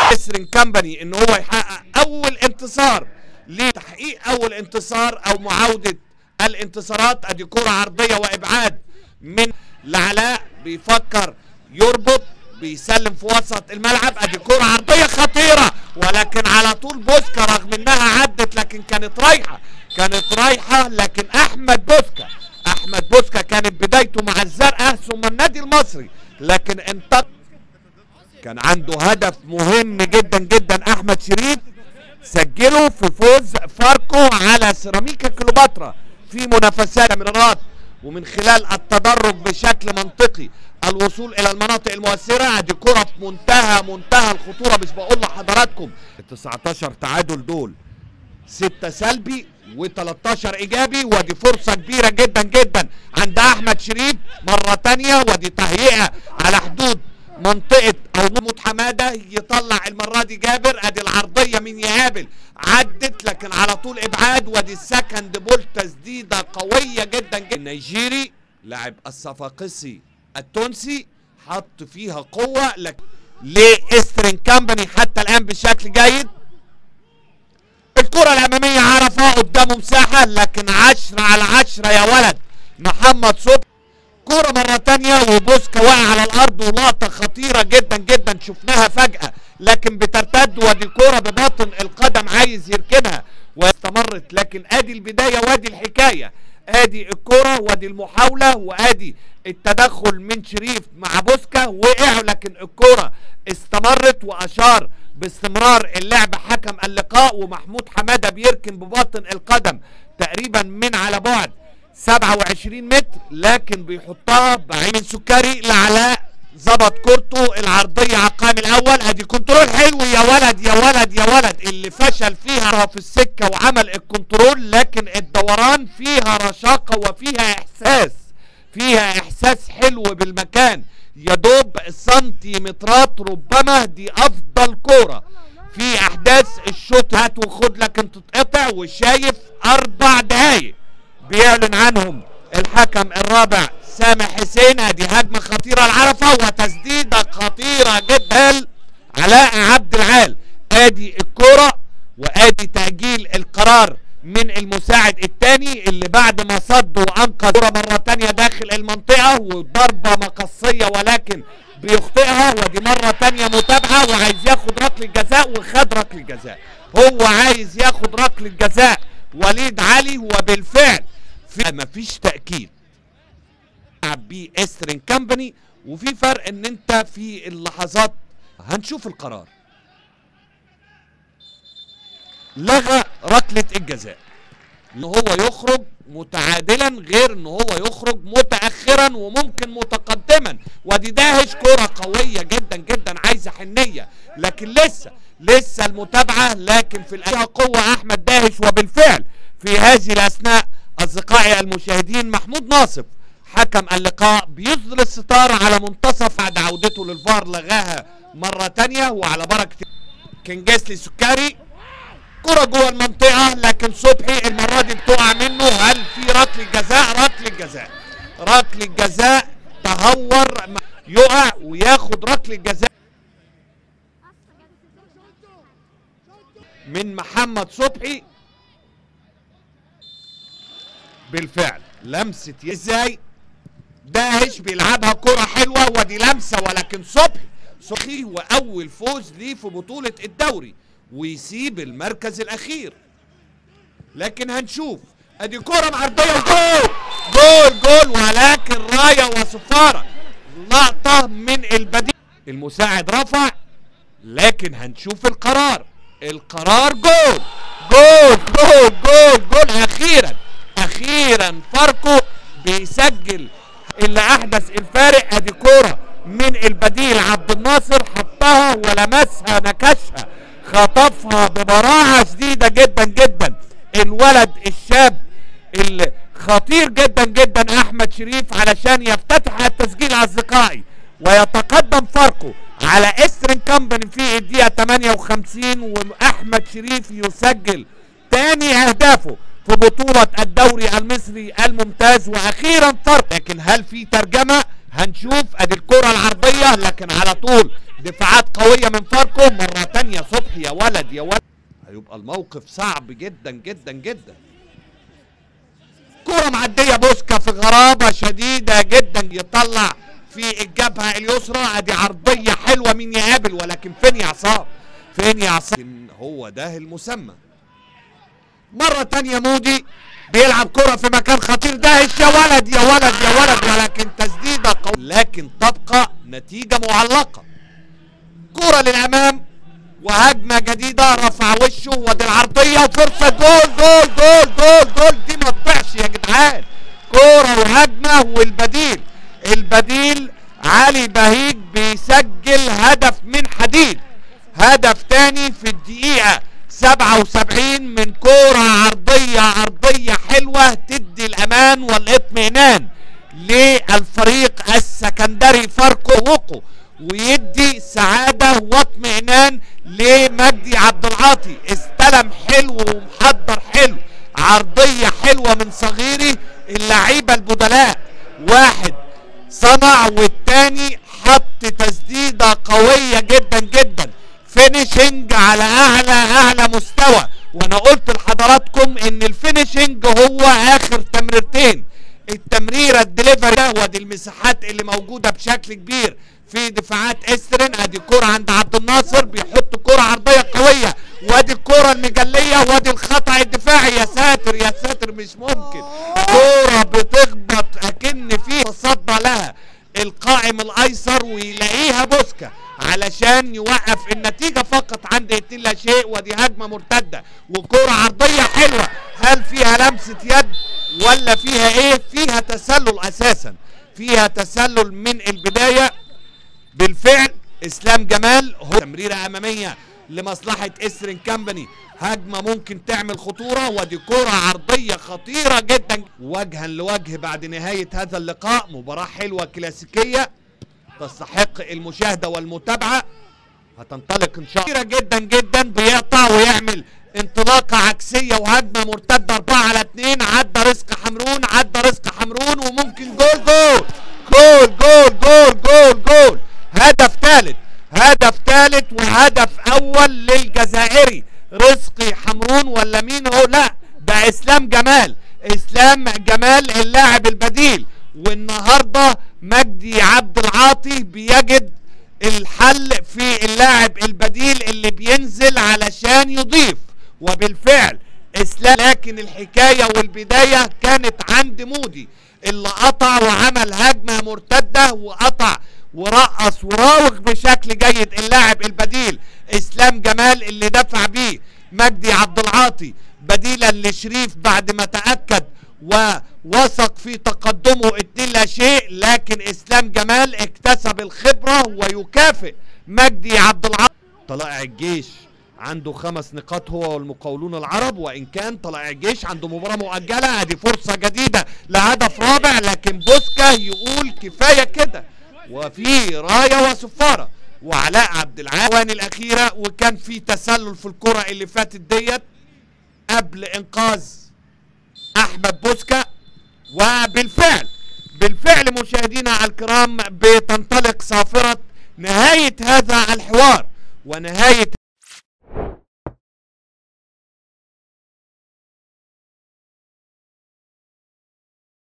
اسرن كامباني ان هو يحقق اول انتصار لتحقيق اول انتصار او معاودة الانتصارات ادي كرة عرضية وابعاد من لعلاء بيفكر يربط بيسلم في وسط الملعب ادي كرة عرضية خطيرة ولكن على طول بوسكا رغم انها عدت لكن كانت رايحة كانت رايحة لكن احمد بوسكا احمد بوسكا كانت بدايته مع الزرقاء ثم النادي المصري لكن انتقل كان عنده هدف مهم جدا جدا احمد شريف سجله في فوز فاركو على سيراميكا كليوباترا في منافسات مرات ومن خلال التدرج بشكل منطقي الوصول الى المناطق المؤثره ادي كره في منتهى منتهى الخطوره مش بقول لحضراتكم ال 19 تعادل دول 6 سلبي و13 ايجابي ودي فرصه كبيره جدا جدا عند احمد شريف مره تانية ودي تهيئه على حدود منطقه او محمود حماده يطلع المره دي جابر ادي العرضيه من يقابل عدت لكن على طول ابعاد ودي السكند بول تسديده قويه جدا جدا النيجيري لاعب الصفاقسي التونسي حط فيها قوه لكن لاسترن كامباني حتى الان بشكل جيد الكرة الأمامية عرفة قدامه مساحة لكن عشرة على عشرة يا ولد محمد صبحي كرة مرة تانية وبوسكا واقع على الأرض ولقطة خطيرة جدا جدا شفناها فجأة لكن بترتد ودي الكرة بباطن القدم عايز يركنها واستمرت لكن ادي البداية وادي الحكاية ادي الكرة وادي المحاولة وادي التدخل من شريف مع بوسكا وقع لكن الكرة استمرت واشار باستمرار اللعب حكم اللقاء ومحمود حمادة بيركن بباطن القدم تقريبا من على بعد 27 متر لكن بيحطها بعين سكري لعلاء ظبط كورته العرضية على القائم الأول ادي كنترول حلو يا ولد يا ولد يا ولد اللي فشل فيها في السكة وعمل الكنترول لكن الدوران فيها رشاقة وفيها إحساس فيها إحساس حلو بالمكان يا دوب سنتيمترات ربما دي أفضل كورة في أحداث الشوط هات وخد لكن تتقطع وشايف أربع دقايق بيعلن عنهم الحكم الرابع سامح حسين ادي هجمه خطيره العرفه وتسديده خطيره جدا علاء عبد العال ادي الكوره وادي تاجيل القرار من المساعد الثاني اللي بعد ما صد وانقذ كوره مره ثانيه داخل المنطقه وضربه مقصيه ولكن بيخطئها ودي مره ثانيه متابعه وعايز ياخد ركله جزاء وخد ركله جزاء هو عايز ياخد ركله جزاء وليد علي وبالفعل في مفيش تاكيد بيه استرن كامباني وفي فرق ان انت في اللحظات هنشوف القرار لغى ركله الجزاء ان هو يخرج متعادلا غير ان هو يخرج متاخرا وممكن متقدما ودي داهش كره قويه جدا جدا عايزه حنيه لكن لسه لسه المتابعه لكن في الأيها قوه احمد داهش وبالفعل في هذه الاثناء اصدقائي المشاهدين محمود ناصف حكم اللقاء بيظل الستار على منتصف بعد عودته للفار لغاها مرة تانية وعلى بركة كنجسلي سكري كرة جوه المنطقة لكن صبحي المرة دي بتقع منه هل في ركلة جزاء ركلة جزاء ركلة جزاء تهور يقع وياخد ركلة جزاء من محمد صبحي بالفعل لمسة ازاي داهش بيلعبها كرة حلوة ودي لمسة ولكن صبحي صبحي وأول فوز ليه في بطولة الدوري ويسيب المركز الأخير لكن هنشوف ادي كرة معرضية جول جول جول ولكن راية وصفارة لقطة من البديل المساعد رفع لكن هنشوف القرار القرار جول جول جول جول جول أخيرا أخيرا فاركو بيسجل اللي احدث الفارق ادي كوره من البديل عبد الناصر حطها ولمسها نكشها خطفها ببراعه شديده جدا جدا الولد الشاب الخطير جدا جدا احمد شريف علشان يفتتح التسجيل اصدقائي ويتقدم فاركو على استرن كامباني في الدقيقه 58 واحمد شريف يسجل تاني اهدافه في بطولة الدوري المصري الممتاز واخيرا فرق لكن هل في ترجمة هنشوف ادي الكرة العرضية لكن على طول دفاعات قوية من فاركو مرة تانية صبحي يا ولد يا ولد هيبقى الموقف صعب جدا جدا جدا كرة معدية بوسكا في غرابة شديدة جدا يطلع في الجبهة اليسرى ادي عرضية حلوة مين يقابل ولكن فين يا عصام فين يا عصام هو ده المسمى مرة تانية مودي بيلعب كرة في مكان خطير داهش يا ولد يا ولد يا ولد ولكن تسديدة قوية لكن تبقى نتيجة معلقة كرة للأمام وهجمة جديدة رفع وشه ودي العرضية وفرصة جول جول جول جول جول دي ما تضيعش يا جدعان كرة وهجمة والبديل البديل علي بهيج بيسجل هدف من حديد هدف تاني في الدقيقة 77 من كورة عرضية عرضية حلوة تدي الأمان والاطمئنان للفريق السكندري فاركو وقو ويدي سعادة واطمئنان لمجدي عبد العاطي استلم حلو ومحضر حلو عرضية حلوة من صغيري اللعيبة البدلاء واحد صنع والتاني حط تسديدة قوية جدا جدا فينيشنج على اعلى اعلى مستوى وانا قلت لحضراتكم ان الفينيشنج هو اخر تمريرتين التمريره الدليفري ودي المساحات اللي موجوده بشكل كبير في دفاعات استرن ادي كرة عند عبد الناصر بيحط كرة عرضية قوية وادي الكرة المجلية وادي الخطأ الدفاعي يا ساتر يا ساتر مش ممكن كرة بتخبط اكن فيه تصدى لها القائم الايسر ويلاقيها بوسكا علشان يوقف النتيجة فقط عند اتنين لا شيء ودي هجمة مرتدة وكرة عرضية حلوة هل فيها لمسة يد ولا فيها ايه فيها تسلل اساسا فيها تسلل من البداية بالفعل اسلام جمال هو تمريرة امامية لمصلحة اسرن كامباني هجمة ممكن تعمل خطورة ودي كرة عرضية خطيرة جدا وجها لوجه بعد نهاية هذا اللقاء مباراة حلوة كلاسيكية تستحق المشاهدة والمتابعة هتنطلق ان شاء الله كتيرة جدا جدا بيقطع ويعمل انطلاقة عكسية وهجمة مرتدة 4 على 2 عدى رزق حمرون عدى رزق حمرون وممكن جول جول جول جول جول جول جول هدف ثالث هدف ثالث وهدف اول للجزائري رزقي حمرون ولا مين هو لا ده اسلام جمال اسلام جمال اللاعب البديل والنهارده مجدي عبد العاطي بيجد الحل في اللاعب البديل اللي بينزل علشان يضيف وبالفعل اسلام لكن الحكايه والبدايه كانت عند مودي اللي قطع وعمل هجمه مرتده وقطع ورقص وراوغ بشكل جيد اللاعب البديل اسلام جمال اللي دفع بيه مجدي عبد العاطي بديلا لشريف بعد ما تاكد ووثق في تقدمه اتنين لا شيء لكن اسلام جمال اكتسب الخبره ويكافئ مجدي عبد العاطي طلائع الجيش عنده خمس نقاط هو والمقاولون العرب وان كان طلائع الجيش عنده مباراه مؤجله ادي فرصه جديده لهدف رابع لكن بوسكا يقول كفايه كده وفي رايه وصفاره وعلاء عبد العال الاخيره وكان في تسلل في الكره اللي فاتت ديت قبل انقاذ احمد بوسكا وبالفعل بالفعل مشاهدينا الكرام بتنطلق صافره نهايه هذا الحوار ونهايه